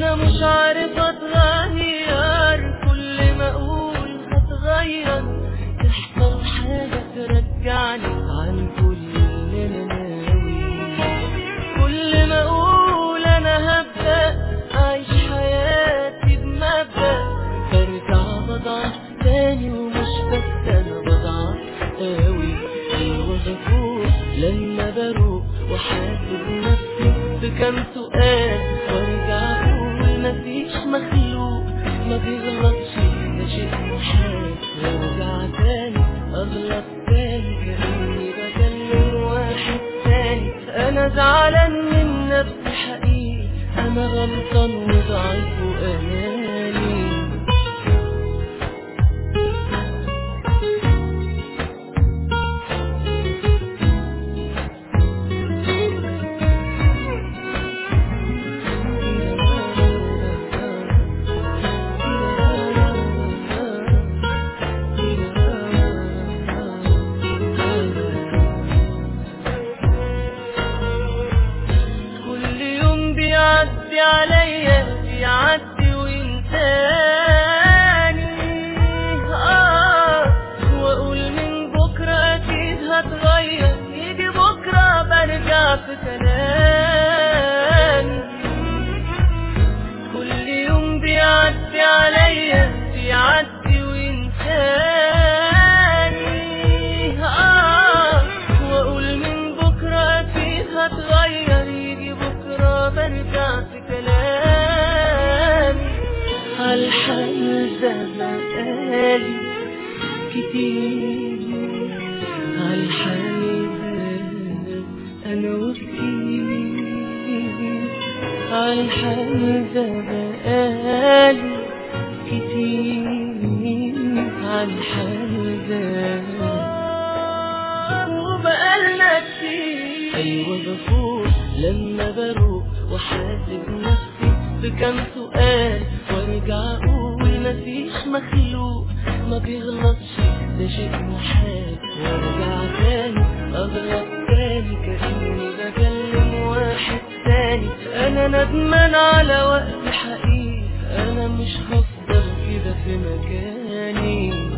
انا مش عارف اتغير كل ما اقول هتغير تحصل حاجة ترجعني عن كل اللي انا ناوي كل ما اقول انا هبدأ اعيش حياتي بمبدأ برجع بضعف تاني ومش بس انا بضعف قوي ايوه غفور لما بروق وحاسب نفسي بكم سؤال وارجع اقول مفيش مخلوق ما بيغلطش ده شيء محال وارجع تاني اغلط تاني كاني بكلم واحد تاني انا زعلان من نفسي حقيقي انا غلطان وضعيف واناني كل يوم بيعدي عليا بيعدي وينساني آه واقول من بكره اكيد هتغير يجي بكره برجع في كلامي كل يوم بيعدي عليا بيعدي وينساني آه واقول من بكره اكيد هتغير يجي بكره برجع في كلامي عالحال ده بقالي كتير عالحال ده انا وكتير عالحال ده بقالي كتير عالحال ده وبقالنا كتير ايوه غفور لما بروق وحاسب نفسي بكم سؤال وارجع اقول مفيش مخلوق ما بيغلطش ده شيء محال وارجع تاني اغلط تاني كاني بكلم واحد تاني انا ندمان على وقت حقيقي انا مش هفضل كده في مكاني